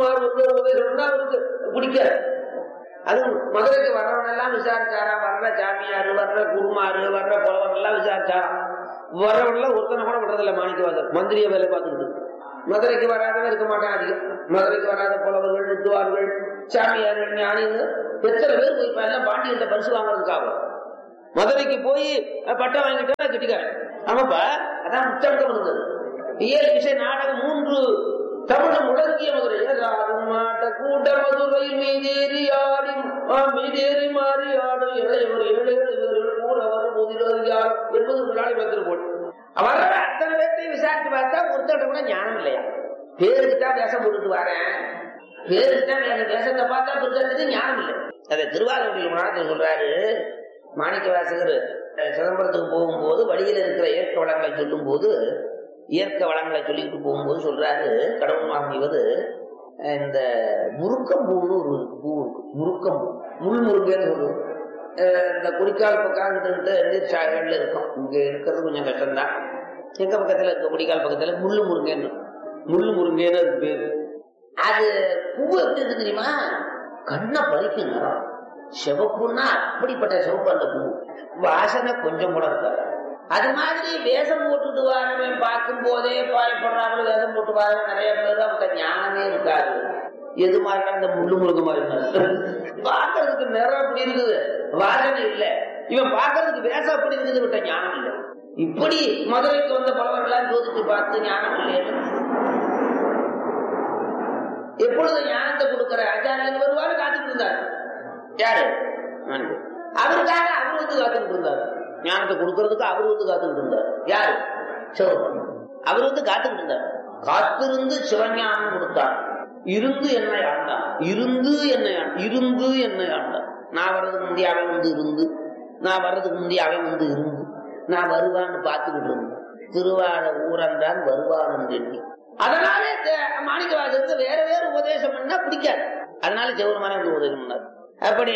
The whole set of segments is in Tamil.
குருமார் வந்து உபதேசம் பண்ணா அவருக்கு பிடிக்காது அது மதுரைக்கு வர்றவன் எல்லாம் விசாரிச்சாரா வர்ற சாமியார் வர்ற குருமாரு வர்ற புலவன் எல்லாம் விசாரிச்சாராம் வர்றவன்லாம் ஒருத்தனை கூட விடுறதில்ல மாணிக்கவாசர் மந்திரிய வேலை பார்த்துக்கிட்டு மதுரைக்கு வராதவன் இருக்க மாட்டான் அதிகம் மதுரைக்கு வராத புலவர்கள் வித்துவார்கள் சாமியார்கள் ஞானின்னு எத்தனை பேர் போய் இப்ப எல்லாம் பாண்டியன்ட்ட பரிசு வாங்குறதுக்காக மதுரைக்கு போய் அஹ், பட்டம் வாங்கிட்டா கெட்டிக்காரன் ஆமாப்பா அதான் முத்தங்கம் இருந்தது ஏழு இசை நாடகம் மூன்று தமிழ் முழங்கிய மதுரை ஏறாரும் மாட்ட கூட்ட மதுரை மீதேறி ஆடி ஆ, மீதேறி மாறி ஆடும் இளையவர் இளையவர் இவர்கள் கூட வரும் முதிரவர் யார் என்பது முன்னாடி பார்த்துட்டு போட்டு வர்ற அத்தனை பேர்த்தையும் விசாரிச்சு பார்த்தா ஒருத்தர் கூட ஞானம் இல்லையா பேருக்கு தான் வேஷம் போட்டுட்டு வரேன் பேருக்கு தான் வேஷம் வேஷத்தை பார்த்தா பிறகு ஞானம் இல்லை அதை திருவாரூரில் மனத்தில் சொல்றாரு மாணிக்க வாசகர் அஹ், சிதம்பரத்துக்கு போகும்போது வழியில் இருக்கிற இயற்கை வளங்களை சொல்லும் போது இயற்கை வளங்களை சொல்லிட்டு போகும்போது சொல்றாரு கடவுள் மாமிவது இந்த முருக்கம் பூன்னு ஒரு பூ இருக்கு முருக்கம் பூ முள் முருங்கன்னு சொல்லுவோம் அஹ், இந்த குடிக்கால் பக்கம் கிட்ட நீர்ச்சாலைகள்ல இருக்கும் இங்க இருக்கிறது கொஞ்சம் கஷ்டம்தான் எங்க பக்கத்துல இருக்க குடிக்கால் பக்கத்துல முள்ளு முருங்கன்னு முள்ளு முருங்கன்னு அது பேரு அது பூ எப்படி இருக்கு தெரியுமா கண்ணை பறிக்கும் நிறம் சிவப்புன்னா அப்படிப்பட்ட சிவப்பு அந்த பூ வாசனை கொஞ்சம் கூட இருக்காது அது மாதிரி வேஷம் போட்டுட்டு வரவன் பார்க்கும் போதே பயப்படுறாங்க வேஷம் போட்டு வரவன் நிறைய பேர் அவங்க ஞானமே இருக்காது எது மாதிரி அந்த முள்ளு முழுக்க மாதிரி பார்க்கறதுக்கு நிறம் அப்படி இருக்குது வாசனை இல்ல இவன் பார்க்கறதுக்கு வேஷம் அப்படி இருக்குது விட்ட ஞானம் இல்லை இப்படி மதுரைக்கு வந்த பலவர்களாம் ஜோதிச்சு பார்த்து ஞானம் இல்லைன்னு எப்பொழுது ஞானத்தை கொடுக்கிற ஆச்சாரியன் வருவாரு காத்துட்டு இருந்தார் யாரு ஆண்டு. அவருக்காக அவர் வந்து காத்துட்டு இருந்தார் ஞானத்தை கொடுக்கறதுக்கு அவர் வந்து காத்துட்டு இருந்தார் யாரு சிவபெருமான் அவர் வந்து காத்துட்டு இருந்தார் காத்திருந்து சிவஞானம் கொடுத்தார் இருந்து என்னை ஆண்டான் இருந்து என்னை ஆண்டான் இருந்து என்னை ஆண்டான் நான் வர்றதுக்கு முந்தைய அவன் வந்து இருந்து நான் வர்றதுக்கு முந்தைய அவன் வந்து இருந்து நான் வருவான்னு பார்த்துக்கிட்டு இருந்தேன் திருவார ஊரன்றான் வருவான் என்று எண்ணி அதனால மாணிக்கவாசருக்கு வேற வேற உபதேசம் பண்ணா பிடிக்காது அதனால சிவருமான வந்து உபதேசம் பண்ணார் அப்படி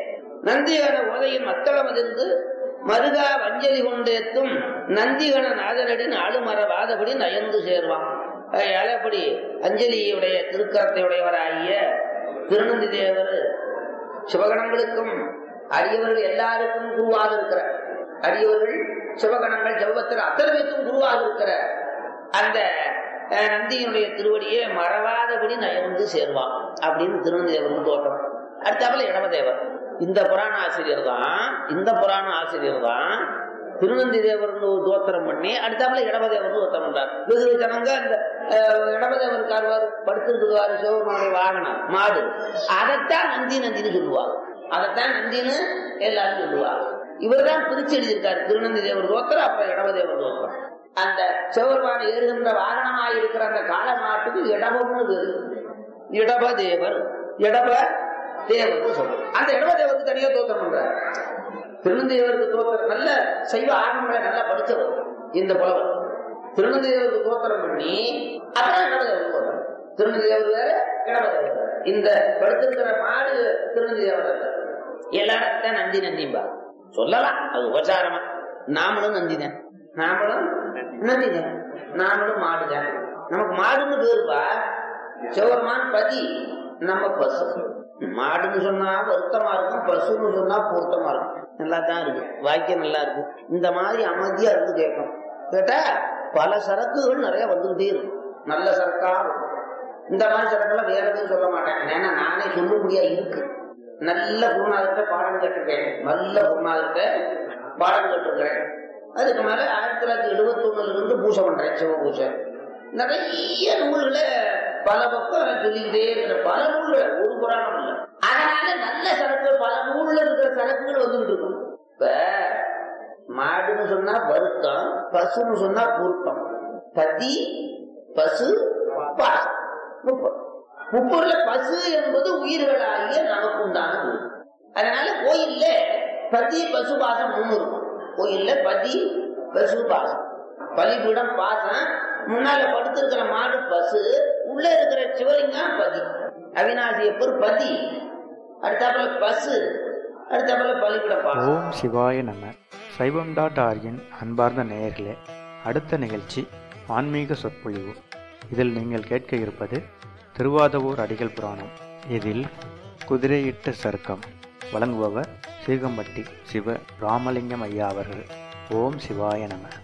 நந்திகன உதயின் மத்தளம் அதிர்ந்து மருகா வஞ்சலி கொண்டேத்தும் நந்திகன நாதனடி நாடுமர வாதபடி நயந்து சேர்வான் அதனால அப்படி அஞ்சலியுடைய திருக்கரத்தை உடையவராகிய திருநந்தி தேவர் சிவகணங்களுக்கும் அரியவர்கள் எல்லாருக்கும் குருவாக இருக்கிற அரியவர்கள் சிவகணங்கள் ஜெபத்தில் அத்தனை பேருக்கும் குருவாக இருக்கிற அந்த அஹ், நந்தியினுடைய திருவடியை மறவாதபடி நயந்து சேர்வான் அப்படின்னு திருநந்தி தேவருக்கு தோட்டம் அடுத்தாப்புல இடமதேவர் இந்த புராண ஆசிரியர் தான் இந்த புராண ஆசிரியர் தான் திருநந்தி தேவர்னு ஒரு தோத்திரம் பண்ணி அடுத்தாப்புல இடமதேவர்னு தோத்திரம் பண்றார் வெகு ஜனங்க அந்த அஹ், இடமதேவர் கார்வார் படுத்திருக்குவாரு சிவபெருமானுடைய வாகனம் மாடு அதைத்தான் நந்தி நந்தின்னு சொல்லுவாங்க அதைத்தான் நந்தின்னு எல்லாரும் சொல்லுவாங்க இவர் தான் பிரிச்சு எழுதியிருக்காரு திருநந்தி தேவர் தோத்திரம் அப்புறம் இடமதேவர் தோத்திரம் அந்த சிவபெருமான் ஏறுகின்ற வாகனமாய் இருக்கிற அந்த காலமாட்டுக்கு இடபம்னு பேரு இடப தேவர் இடப தேவர் சொல்றோம் அந்த இடப தேவருக்கு தனியா தோத்திரம் பண்றாரு திருநந்தேவருக்கு தோத்திரம் நல்ல சைவ ஆகமங்களை நல்லா படிச்சவர் இந்த புலவர் திருநந்தேவருக்கு தோத்திரம் பண்ணி அப்புறம் இடபதேவருக்கு தோத்திரம் திருநந்தேவர் வேற இடபதேவர் வேற. இந்த படுத்திருக்கிற மாடு திருநந்தேவர் அல்ல எல்லாரும் தான் நந்தி நந்திம்பா சொல்லலாம் அது உபச்சாரமா நாமளும் நந்திதான் நாமளும் நந்திதான் நாமளும் மாடுதான் நமக்கு மாடுன்னு பேருப்பா சிவருமான் பதி நம்ம பசு மாடுன்னு சொன்னா வருத்தமா இருக்கும் பசுன்னு சொன்னா பொருத்தமா இருக்கும் நல்லா தான் இருக்கு வாக்கியம் நல்லா இருக்கு இந்த மாதிரி அமைதியா இருந்து கேட்கும் கேட்டா பல சரக்குகள் நிறைய வந்துகிட்டே இருக்கு நல்ல சரக்கா இருக்கும். இந்த மாதிரி சரக்குலாம் வேற எதுவும் சொல்ல மாட்டேன் ஏன்னா நானே சொல்லும்படியா இருக்கு நல்ல குருநாதர்கிட்ட பாடம் கேட்டிருக்கேன் நல்ல குருநாதர்கிட்ட பாடம் கேட்டிருக்கிறேன் அதுக்கு மேல ஆயிரத்தி தொள்ளாயிரத்தி எழுபத்தி ஒண்ணுல இருந்து பூஜை பண்றேன் சிவ பூஜை நிறைய நூல்களை பல பக்கம் சொல்லிக்கிட்டே இருக்கிற பல நூல்கள் ஒரு புராணம் இல்லை அதனால நல்ல சரக்குகள் பல நூல்ல இருக்கிற சரக்குகள் வந்துகிட்டு இருக்கும் இப்ப மாடுன்னு சொன்னா வருத்தம் பசுன்னு சொன்னா பொருத்தம் பதி பசு பாசம் முப்பது முப்பொருள பசு என்பது உயிர்களாகிய நமக்கு உண்டான உயிர் அதனால கோயில்ல பதி பசு பாசம் மூணு இருக்கும் கோயில்ல பதி பசு பாசம் பலிபீடம் பாசம் முன்னால படுத்திருக்கிற மாடு பசு உள்ள இருக்கிற சிவலிங்கம் பதி அவிநாசியப்பர் பதி அடுத்தாப்புல பசு அடுத்தாப்புல பலிபீடம் பாசம் ஓம் சிவாய நம சைவம் டாட் ஆர்கின் அன்பார்ந்த நேயர்களே அடுத்த நிகழ்ச்சி ஆன்மீக சொற்பொழிவு இதில் நீங்கள் கேட்க இருப்பது திருவாதவூர் அடிகள் புராணம் இதில் குதிரையிட்ட சருக்கம் வழங்குபவர் சீகம்பட்டி சிவ ராமலிங்கம் ஐயா அவர்கள் ஓம் சிவாய நம